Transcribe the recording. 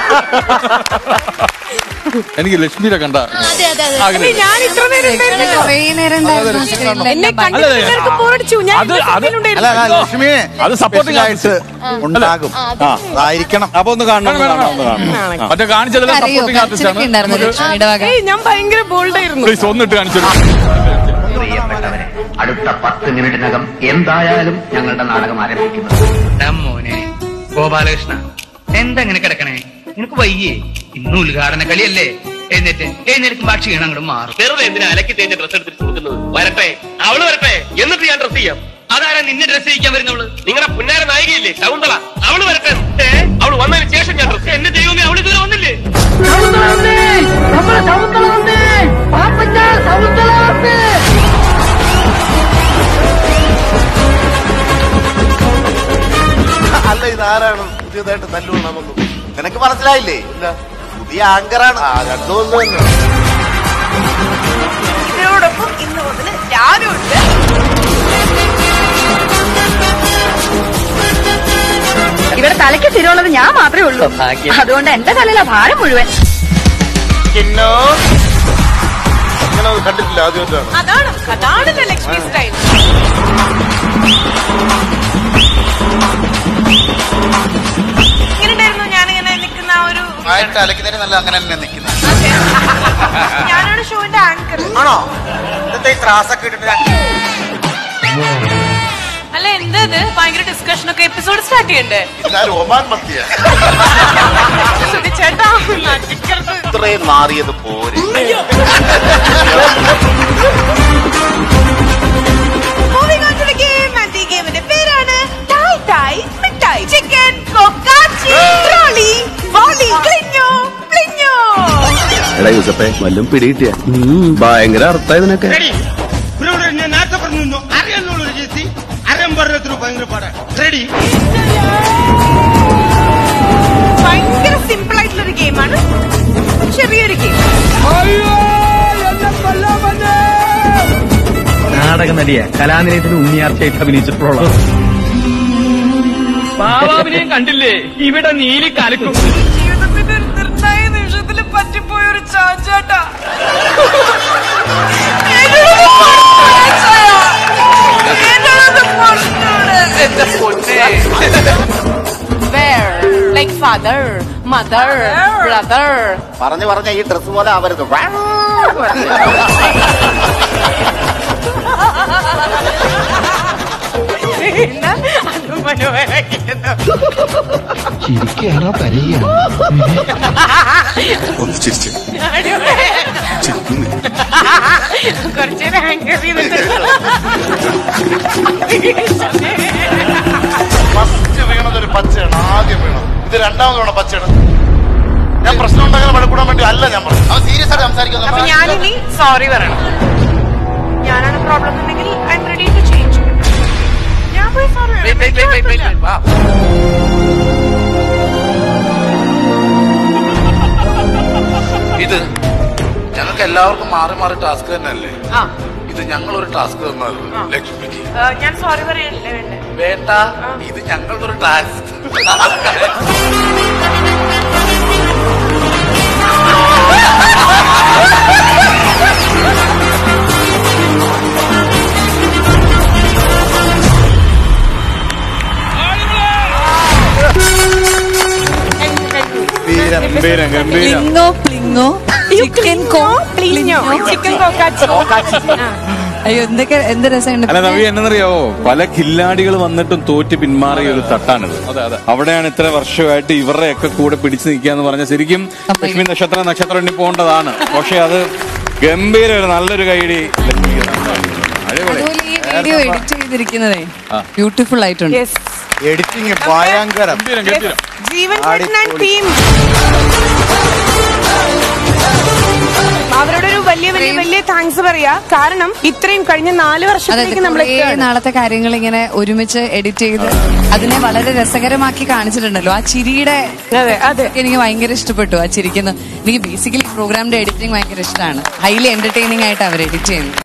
എനിക്ക് ലക്ഷ്മിയുടെ കണ്ട അതെ അതെ അതെ ആഗ്രഹം. ഞാൻ ഇത്ര നേരം ഉണ്ടായിരുന്നല്ലോ. കുറേ നേരം ഉണ്ടായിരുന്നു screen ല്. എന്നെ കണ്ടിട്ട് അല്ല, നിങ്ങൾക്ക് ബോറടിച്ചു ഞാൻ അത് ഇവിടെ അത് സിനിമയിലുണ്ടായിരുന്നു. അല്ല അല്ല, ലക്ഷ്മിയെ അത് supporting ആയിട്ട് ഉണ്ടാകും ആ, അതെ. ആ അതായിരിക്കണം അപ്പൊ ഒന്ന് കാണണം ഒന്ന് കാണണം ഒന്ന് കാണണം മറ്റേ കാണിച്ചതെല്ലാം കരയോ സപ്പോർട്ടിംഗ് ആർട്ടിസ്റ്റ് കരച്ചിലൊക്കെ ഉണ്ടായിരുന്നു ആണ് ലക്ഷ്മിയുടെ വക ഏയ് ഞാൻ ഭയങ്കര ബോൾഡായിരുന്നു പ്ലീസ് ഒന്നിട്ട് കാണിച്ചു പ്രിയപ്പെട്ടവരെ അടുത്ത പത്ത് മിനിറ്റിനകം എന്തായാലും ഞങ്ങളുടെ നാടകം ആരംഭിക്കുന്നത് മോനെ ഗോപാലകൃഷ്ണ എന്താ ഇങ്ങനെ കിടക്കണേ നിനക്ക് വയ്യേ ഇന്ന് ഉദ്ഘാടന കളിയല്ലേ എന്നിട്ട് എഴുന്നേൽക്കുമ്പോ ആ ക്ഷീണം അങ്ങോട്ട് മാറും വെറുതെ എന്തിനാ അലക്കി തേഞ്ഞ ഡ്രസ് എടുത്തിട്ട് കൊടുക്കുന്നത് വരട്ടെ അവള് വരട്ടെ എന്നിട്ട് ഞാൻ ഡ്രസ് ചെയ്യാം അതാരാ നിന്നെ ഡ്രസ് ചെയ്യിക്കാൻ വരുന്നവള് നിങ്ങളുടെ പുന്നാര നായികയില്ലേ ശകുന്തള അവള് വരട്ടെ ഏ? അവള് വന്നതിന് ശേഷം ഞാൻ ഡ്രസ് എന്റെ ദൈവമേ അവള് ഇതുവരെ വന്നില്ലേ അല്ല ഇതാരാണ് പുതിയതായിട്ട് തല്ലുകൊണ്ടാകുന്നു നിനക്ക് മനസ്സിലായില്ലേ ഇല്ല പുതിയ ആങ്കറാണ് ആ രണ്ടും ഒന്ന് തന്നെ ഇതിനോടൊപ്പം ഇന്ന് മുതൽ ഞാനുണ്ട് ഇവിടെ തലയ്ക്ക് സ്ഥിരമുള്ളത് ഞാൻ മാത്രമേ ഉള്ളൂ അതുകൊണ്ട് എന്റെ തലയിലെ ഭാരം മുഴുവൻ കിന്നോ അങ്ങനെ ഒന്ന് കണ്ടിട്ടില്ല ആദ്യമായിട്ടാണ് അതാണ് അതാണ് ലക്ഷ്മി സ്റ്റൈൽ ഇങ്ങനെ ഉണ്ടായിരുന്നു ഞാനിങ്ങനെ നിൽക്കുന്ന ആ ഒരു ആയിട്ട് അലക്കുന്നതിന് നല്ല അങ്ങനെ തന്നെ നിൽക്കുന്നത് ഞാനാണ് ഷോവിന്റെ ആങ്കർ ആണോ എന്താ ഈ ത്രാസൊക്കെ ഇട്ടിട്ട് അല്ല എന്താ ഇത് ഭയങ്കര ഡിസ്കഷൻ ഒക്കെ എപ്പിസോഡ് സ്റ്റാർട്ട് ചെയ്യണ്ടേ ഞാൻ ഒമാൻ മത്തിയ സുധി ചേട്ടാ നട്ടിക്കരുത്. ഇത്രയും മാറിയത് പോരെ Moving on to the game, and ഈ ഗെയിമിന്റെ പേരാണ് ടായ് ടായ് മിഠായി ചിക്കൻ കൊക്കാച്ചി ട്രോളി വോളി ക്ലിഞ്ഞോ പ്ലിഞ്ഞോ എടാ യൂസപ്പേ വല്ലതും പിടികിട്ടിയ ഭയങ്കര അർത്ഥ ഇതിനൊക്കെ ഞാൻ നേരത്തെ പറഞ്ഞു അറിയാനുള്ള ചേച്ചി അറിയാൻ പറഞ്ഞ ഭയങ്കര പാടാ റെഡി ഭയങ്കര സിമ്പിൾ ആയിട്ടുള്ള ഒരു ഗെയിമാണ് ചെറിയൊരു ഗെയിം നാടക നടിയെ കലാനിലയത്തിൽ ഉണ്ണിയാർച്ചയായിട്ട് അഭിനയിച്ചിട്ടുള്ള പാവാവിനെയും കണ്ടില്ലേ ഇവിടെ നീലി കലക്കും ജീവിതത്തിന്റെ ഒരു നിർണായ നിമിഷത്തിൽ പറ്റിപ്പോയ ഒരു ചാഞ്ചാട്ടാ ലൈക് ഫാദർ മദർ ബ്രദർ പറഞ്ഞു പറഞ്ഞ ഈ ഡ്രസ് പോലെ ആവരുത് അത് മനോഹരമാക്കിയിരുന്നു ഒന്ന് ചിരിച്ചു കുറച്ച് ഹാങ്കർ ചെയ്തിട്ട് ഫസ്റ്റ് വീണത് ഒരു പച്ചയാണ് ആദ്യം വീണത് ഇത് രണ്ടാമത് വീണ പച്ചയാണ് ഞാൻ പ്രശ്നം ഉണ്ടാക്കാൻ വഴക്കൂടാൻ വേണ്ടി അല്ല ഞാൻ പറഞ്ഞു അവൻ സീരിയസ് ആയിട്ട് അപ്പൊ സംസാരിക്കുന്നു ഞാനിനി സോറി പറയണം ഞാനാണ് പ്രോബ്ലം ഉണ്ടെങ്കിൽ I'm ready to change ഞാൻ പോയി സോറി ഇത് ഞങ്ങൾക്ക് എല്ലാവർക്കും മാറി മാറി ടാസ്ക് തന്നെയല്ലേ ആ ഇത് ഞങ്ങൾ ഒരു ടാസ്ക് തന്നത് ലക്ഷ്മിക്ക് ആ, ഞാൻ സോറി പറയല്ലേ വേണ്ടേ വേണ്ട ഇത് ഞങ്ങളുടെ ഒരു ടാസ്ക് ഗംഭീരം ഗംഭീരം പ്ലിങ്ങോ പ്ലിങ്ങോ ചിക്കൻ കോ പ്ലീഞ്ഞോ ചിക്കൻ കോക്കാച്ചി ആ. അയ്യോ എന്തൊക്കെ എന്ത് രസമുണ്ട് അല്ല നവി എന്നറിയാവോ പല കില്ലാടികൾ വന്നിട്ടും തോറ്റ് പിന്മാറിയ ഒരു തട്ടാണിത് അതെ, അതെ. അവിടെയാണ് ഇത്ര വർഷമായിട്ട് ഇവരുടെയൊക്കെ കൂടെ പിടിച്ചു നിൽക്കുക എന്ന് പറഞ്ഞ ശരിക്കും അപ്പൊ ലക്ഷ്മി നക്ഷത്ര നക്ഷത്രം എണ്ണി പോകേണ്ടതാണ് പക്ഷെ അത് ഗംഭീര ഒരു നല്ലൊരു കൈഡി ലക്ഷ്മിക്ക് തന്നു. അടിപൊളി അതുപോലെ ഈ വീഡിയോ എഡിറ്റ് ചെയ്തിരിക്കുന്നതേ ബ്യൂട്ടിഫുൾ ആയിട്ടുണ്ട് Yes. എഡിറ്റിംഗ് ഭയങ്കരം ഗംഭീരം ഗംഭീരം ജീവൻ ചേട്ടൻ ആൻഡ് അടിപൊളി. ടീം അവരോട് ഒരു വലിയ വലിയ വലിയ താങ്ക്സ് പറയാ കാരണം ഇത്രയും കഴിഞ്ഞ നാല് അതായത് വർഷത്തേക്ക് നമ്മൾ കുറേ നാളത്തെ കാര്യങ്ങൾ ഇങ്ങനെ ഒരുമിച്ച് എഡിറ്റ് ചെയ്ത് അതിനെ വളരെ രസകരമാക്കി കാണിച്ചിട്ടുണ്ടല്ലോ ആ ചിരിയുടെ അതെ അതെ എനിക്ക് ഭയങ്കര ഇഷ്ടപ്പെട്ടു ആ ചിരിക്കുന്ന എനിക്ക് ബേസിക്കലി പ്രോഗ്രാമിന്റെ എഡിറ്റിംഗ് ഭയങ്കര ഇഷ്ടമാണ് ഹൈലി എന്റർടൈനിങ് ആയിട്ട് അവർ എഡിറ്റ് ചെയ്യുന്നത്